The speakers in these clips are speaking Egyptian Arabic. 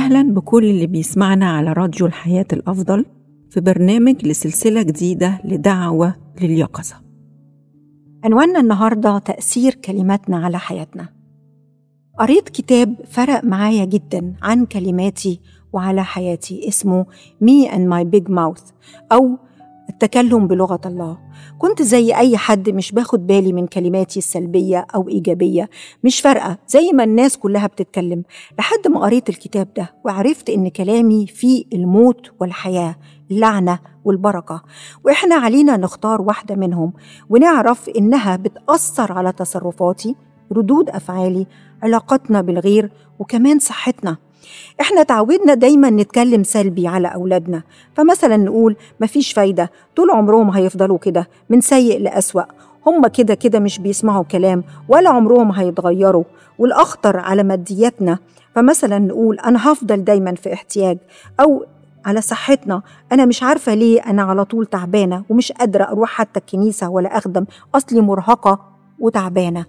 أهلا بكل اللي بيسمعنا على راديو الحياة الأفضل في برنامج لسلسلة جديدة لدعوة لليقظة عنواننا النهاردة تأثير كلماتنا على حياتنا قريت كتاب فرق معايا جدا عن كلماتي وعلى حياتي اسمه Me and My Big Mouth أو التكلم بلغة الله كنت زي أي حد مش باخد بالي من كلماتي السلبية أو إيجابية مش فارقة زي ما الناس كلها بتتكلم لحد ما قريت الكتاب ده وعرفت إن كلامي فيه الموت والحياة اللعنة والبركة وإحنا علينا نختار واحدة منهم ونعرف إنها بتأثر على تصرفاتي ردود أفعالي علاقتنا بالغير وكمان صحتنا احنا تعودنا دايما نتكلم سلبي على اولادنا فمثلا نقول مفيش فايده طول عمرهم هيفضلوا كده من سيء لاسوا هم كده كده مش بيسمعوا كلام ولا عمرهم هيتغيروا والاخطر على مادياتنا فمثلا نقول انا هفضل دايما في احتياج او على صحتنا انا مش عارفه ليه انا على طول تعبانه ومش قادره اروح حتى الكنيسه ولا اخدم اصلي مرهقه وتعبانه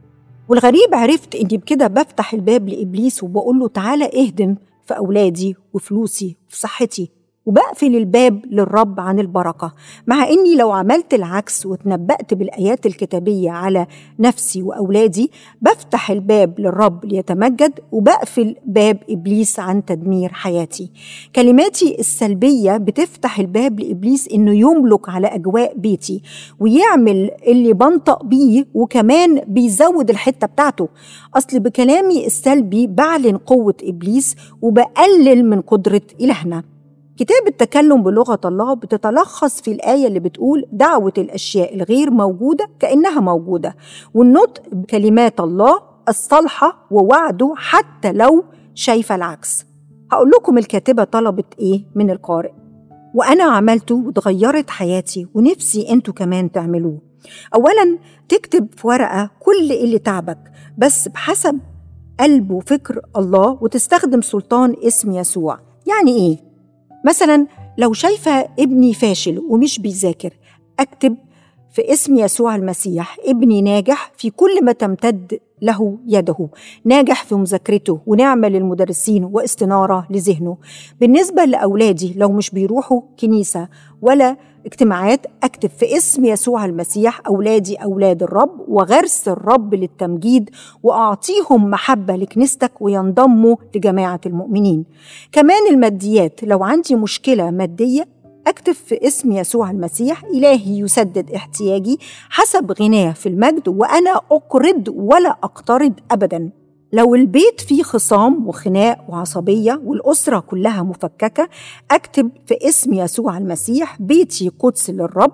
والغريب عرفت اني بكده بفتح الباب لابليس وبقول له تعالى اهدم في اولادي وفلوسي وفي صحتي وبقفل الباب للرب عن البركه مع اني لو عملت العكس وتنبأت بالايات الكتابيه على نفسي واولادي بفتح الباب للرب ليتمجد وبقفل باب ابليس عن تدمير حياتي كلماتي السلبيه بتفتح الباب لابليس انه يملك على اجواء بيتي ويعمل اللي بنطق بيه وكمان بيزود الحته بتاعته اصل بكلامي السلبي بعلن قوه ابليس وبقلل من قدره الهنا كتاب التكلم بلغة الله بتتلخص في الآية اللي بتقول دعوة الأشياء الغير موجودة كأنها موجودة والنطق بكلمات الله الصالحة ووعده حتى لو شايفة العكس هقول لكم الكاتبة طلبت إيه من القارئ وأنا عملته وتغيرت حياتي ونفسي أنتوا كمان تعملوه أولا تكتب في ورقة كل اللي تعبك بس بحسب قلب وفكر الله وتستخدم سلطان اسم يسوع يعني إيه؟ مثلا لو شايفة ابني فاشل ومش بيذاكر أكتب في اسم يسوع المسيح ابني ناجح في كل ما تمتد له يده ناجح في مذاكرته ونعمة للمدرسين واستنارة لذهنه بالنسبة لأولادي لو مش بيروحوا كنيسة ولا اجتماعات أكتب في اسم يسوع المسيح أولادي أولاد الرب وغرس الرب للتمجيد وأعطيهم محبة لكنيستك وينضموا لجماعة المؤمنين كمان الماديات لو عندي مشكلة مادية أكتب في اسم يسوع المسيح إلهي يسدد احتياجي حسب غناه في المجد وأنا أقرض ولا أقترض أبدا لو البيت فيه خصام وخناق وعصبية والأسرة كلها مفككة أكتب في اسم يسوع المسيح بيتي قدس للرب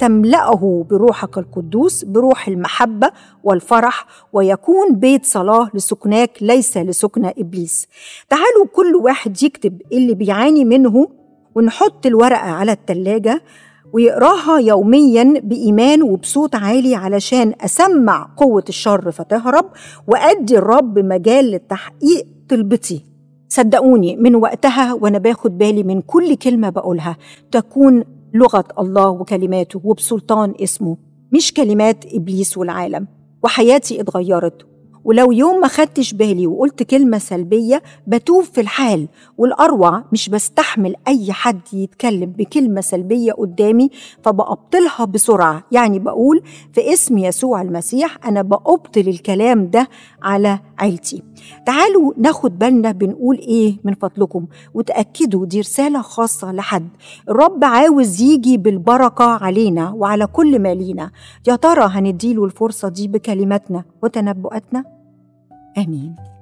تملأه بروحك القدوس بروح المحبة والفرح ويكون بيت صلاة لسكناك ليس لسكن إبليس تعالوا كل واحد يكتب اللي بيعاني منه ونحط الورقة على التلاجة ويقراها يوميا بإيمان وبصوت عالي علشان أسمع قوة الشر فتهرب وأدي الرب مجال لتحقيق طلبتي صدقوني من وقتها وأنا باخد بالي من كل كلمة بقولها تكون لغة الله وكلماته وبسلطان اسمه مش كلمات إبليس والعالم وحياتي اتغيرت ولو يوم ما خدتش بالي وقلت كلمة سلبية بتوب في الحال والأروع مش بستحمل أي حد يتكلم بكلمة سلبية قدامي فبأبطلها بسرعة يعني بقول في اسم يسوع المسيح أنا بأبطل الكلام ده على عيلتي تعالوا ناخد بالنا بنقول إيه من فضلكم وتأكدوا دي رسالة خاصة لحد الرب عاوز يجي بالبركة علينا وعلى كل ما لينا يا ترى هنديله الفرصة دي بكلماتنا وتنبؤاتنا آمين